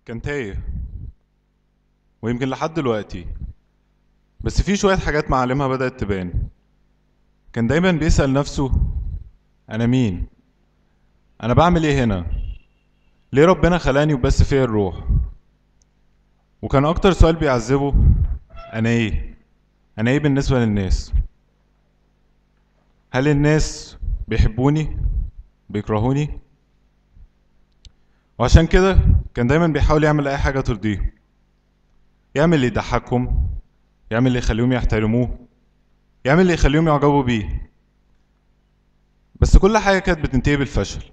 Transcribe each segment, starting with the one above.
كان تايه ويمكن لحد دلوقتي بس في شوية حاجات معالمها بدأت تبان كان دايما بيسأل نفسه أنا مين؟ أنا بعمل إيه هنا؟ ليه ربنا خلاني وبس فيا الروح؟ وكان أكتر سؤال بيعذبه أنا إيه؟ أنا إيه بالنسبة للناس؟ هل الناس بيحبوني؟ بيكرهوني؟ وعشان كده كان دايما بيحاول يعمل أي حاجة ترضيهم يعمل اللي يضحكهم يعمل اللي يخليهم يحترموه يعمل اللي يخليهم يعجبوا بيه بس كل حاجة كانت بتنتهي بالفشل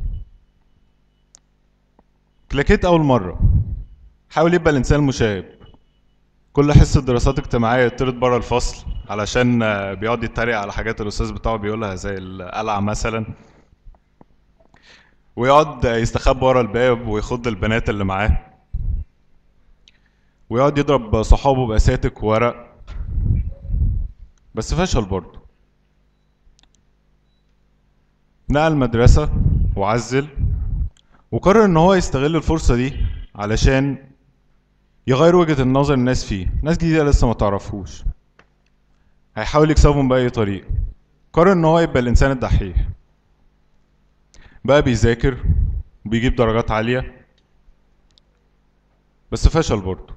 كلاكيت أول مرة حاول يبقى الإنسان مشاغب كل حصة دراسات اجتماعية يطرد بره الفصل علشان آه، بيقعد يتريق على حاجات الأستاذ بتاعه بيقولها زي القلعة مثلا ويقعد يستخبى ورا الباب ويخض البنات اللي معاه ويقعد يضرب صحابه بأساتك وورق بس فشل برضه نقل مدرسة وعزل وقرر ان هو يستغل الفرصة دي علشان يغير وجهة النظر الناس فيه ناس جديدة لسه ما تعرفوش هيحاول يكسبهم بأي طريقة قرر ان هو يبقى الانسان الدحيح بقى بيذاكر وبيجيب درجات عالية بس فشل برضه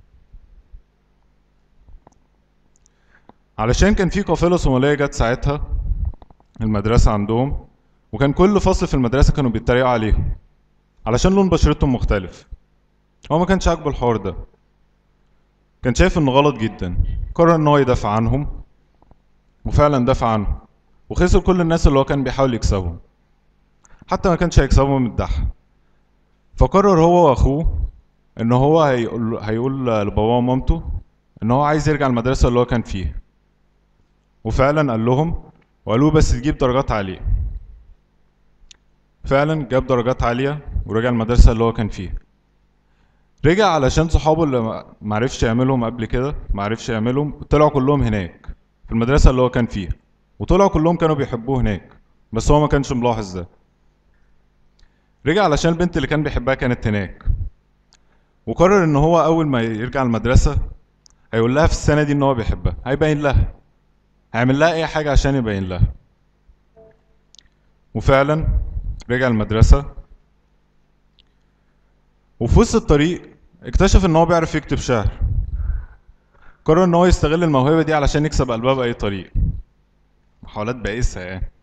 علشان كان في قافلة صومالية جت ساعتها المدرسة عندهم وكان كل فصل في المدرسة كانوا بيتريقوا عليهم علشان لون بشرتهم مختلف هو ما كانش عاجبه الحوار ده كان شايف انه غلط جدا قرر ان هو يدافع عنهم وفعلا دافع عنهم وخسر كل الناس اللي هو كان بيحاول يكسبهم حتى ما كانش هيكسبهم الدح فقرر هو واخوه ان هو هيقول هيقول لباباه ومامته ان هو عايز يرجع المدرسه اللي هو كان فيها وفعلا قال لهم وقالوا بس تجيب درجات عاليه فعلا جاب درجات عاليه ورجع المدرسه اللي هو كان فيها رجع علشان صحابه اللي ما- معرفش يعملهم قبل كده معرفش يعملهم طلعوا كلهم هناك في المدرسه اللي هو كان فيها وطلعوا كلهم كانوا بيحبوه هناك بس هو ما كانش ملاحظ ده رجع علشان البنت اللي كان بيحبها كانت هناك وقرر ان هو اول ما يرجع المدرسة هيقول لها في السنة دي ان هو بيحبها هيبين لها هيعمل لها اي حاجة عشان يبين لها وفعلا رجع المدرسة وفي وسط الطريق اكتشف ان هو بيعرف يكتب شعر قرر ان هو يستغل الموهبة دي علشان يكسب قلبها بأي طريق محاولات بائسة يعني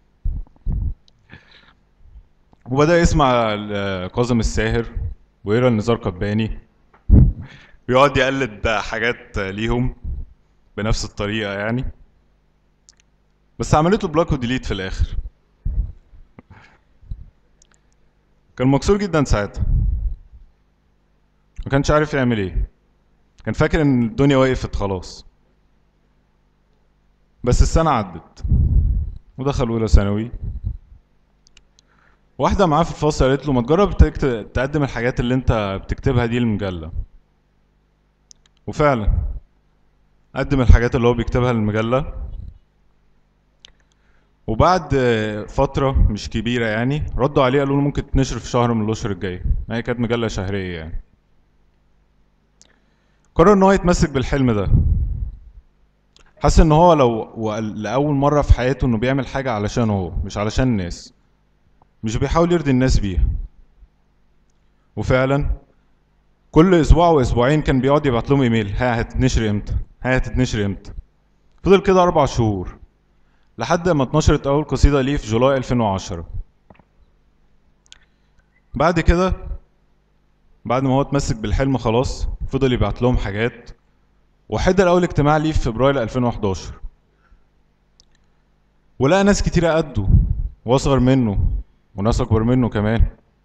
وبدأ يسمع ال- كاظم الساهر ويقرا النزار قباني ويقعد يقلد حاجات ليهم بنفس الطريقة يعني بس عملت له بلوك وديليت في الآخر كان مكسور جدا ساعتها ما كانش عارف يعمل ايه كان فاكر ان الدنيا وقفت خلاص بس السنة عدت ودخل أولى ثانوي واحدة معاه في الفصل قالت له ما تجرب تكت- تقدم الحاجات اللي انت بتكتبها دي للمجلة وفعلا قدم الحاجات اللي هو بيكتبها للمجلة وبعد آه، فترة مش كبيرة يعني ردوا عليه قالوا له ممكن تنشر في شهر من الأشهر الجاية ما هي كانت مجلة شهرية يعني قرر ان هو يتمسك بالحلم ده حس ان هو لو وقال- لأول مرة في حياته انه بيعمل حاجة علشان هو مش علشان الناس مش بيحاول يرضي الناس بيها وفعلا كل اسبوع واسبوعين كان بيقعد يبعت لهم ايميل ها هتتنشر امتى ها هتتنشر امتى فضل كده اربع شهور لحد ما اتنشرت اول قصيدة ليه في جولاي 2010 بعد كده بعد ما هو اتمسك بالحلم خلاص فضل يبعت لهم حاجات وحضر اول اجتماع ليه في فبراير 2011 ولقى ناس كتيرة قده واصغر منه وناس اكبر منه كمان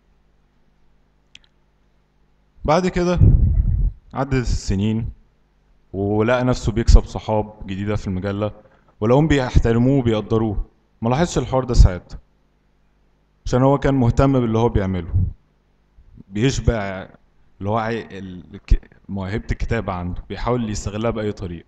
بعد كده عدت السنين ولقى نفسه بيكسب صحاب جديدة في المجلة ولقوهم بيحترموه وبيقدروه ما لاحظش الحوار ده ساعتها عشان هو كان مهتم باللي هو بيعمله بيشبع اللي هو عاي... ال- الك- موهبة الكتابة عنده بيحاول يستغلها بأي طريقة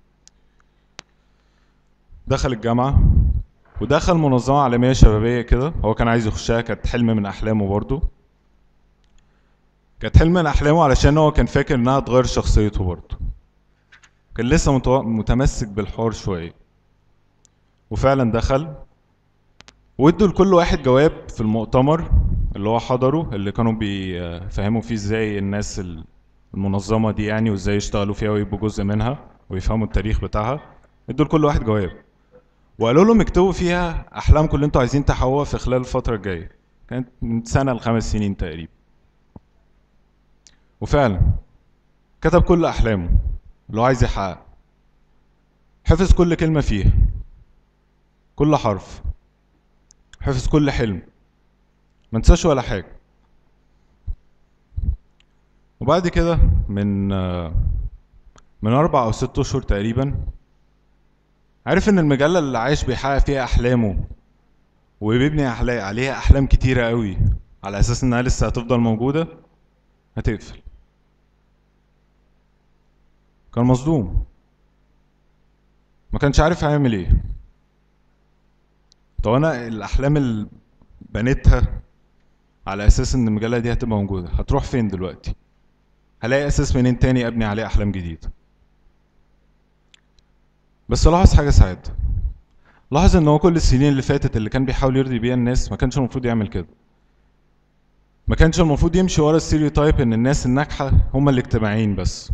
دخل الجامعة ودخل منظمة عالمية شبابية كده هو كان عايز يخشها كانت حلم من أحلامه برضو كانت حلم من احلامه علشان هو كان فاكر انها تغير شخصيته برضه كان لسه متو- متمسك بالحوار شويه وفعلا دخل وادوا لكل واحد جواب في المؤتمر اللي هو حضره اللي كانوا بيفهموا فيه ازاي الناس ال- المنظمة دي يعني وازاي يشتغلوا فيها ويبقوا جزء منها ويفهموا التاريخ بتاعها ادوا لكل واحد جواب وقالوا لهم اكتبوا فيها احلامكم اللي انتوا عايزين تحققوها في خلال الفترة الجاية كانت من سنة لخمس سنين تقريبا وفعلا كتب كل احلامه اللي هو عايز يحققها حفظ كل كلمة فيها كل حرف حفظ كل حلم ما نساش ولا حاجة وبعد كده من آه، من أربع أو ست أشهر تقريبا عرف إن المجلة اللي عايش بيحقق فيها أحلامه وبيبني أحلا- عليها أحلام كتيرة قوي على أساس إنها لسه هتفضل موجودة هتقفل كان مصدوم ما كانش عارف هيعمل ايه طب انا الاحلام اللي بنيتها على اساس ان المجله دي هتبقى موجوده هتروح فين دلوقتي هلاقي اساس منين تاني ابني عليه احلام جديده بس لاحظ حاجه ساعتها لاحظ ان هو كل السنين اللي فاتت اللي كان بيحاول يرضي بيها الناس ما كانش المفروض يعمل كده ما كانش المفروض يمشي ورا الستيريوتايب ان الناس الناجحه هم الاجتماعيين بس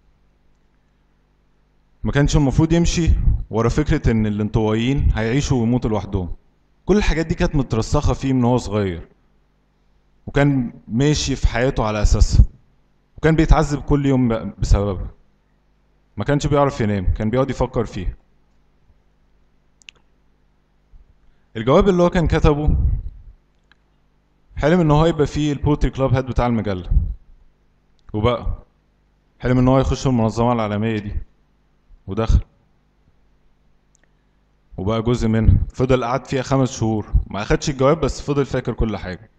ما كانش المفروض يمشي ورا فكرة إن الانطوائيين هيعيشوا ويموتوا لوحدهم كل الحاجات دي كانت مترسخة فيه من هو صغير وكان ماشي في حياته على أساسها وكان بيتعذب كل يوم ب- بسببها ما كانش بيعرف ينام كان بيقعد يفكر فيها الجواب اللي هو كان كتبه حلم ان هو يبقى فيه البوتري كلاب هيد بتاع المجلة وبقى حلم ان هو يخش المنظمة العالمية دي ودخل وبقى جزء منها فضل قعد فيها خمس شهور ما اخدش الجواب بس فضل فاكر كل حاجة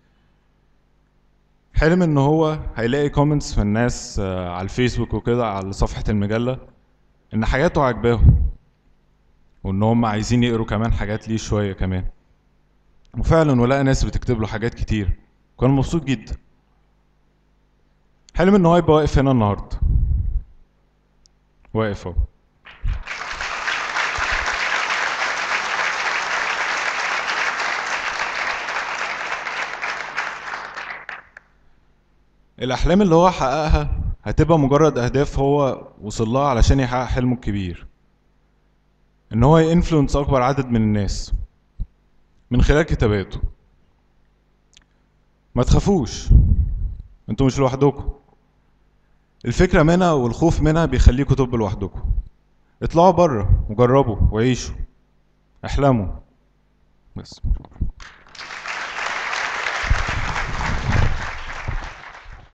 حلم ان هو هيلاقي كومنتس من الناس آه، على الفيسبوك وكده على صفحة المجلة ان حياته عجباهم وان هم عايزين يقروا كمان حاجات ليه شوية كمان وفعلا ولقى ناس بتكتب له حاجات كتير كان مبسوط جدا حلم ان هو يبقى واقف هنا النهارده واقف اهو الأحلام اللي هو حققها هتبقى مجرد أهداف هو وصل لها علشان يحقق حلمه الكبير إن هو ينفلونس أكبر عدد من الناس من خلال كتاباته ما تخافوش انتوا مش لوحدكم الفكرة منها والخوف منها بيخليكوا تبقوا لوحدكم اطلعوا بره وجربوا وعيشوا احلموا بس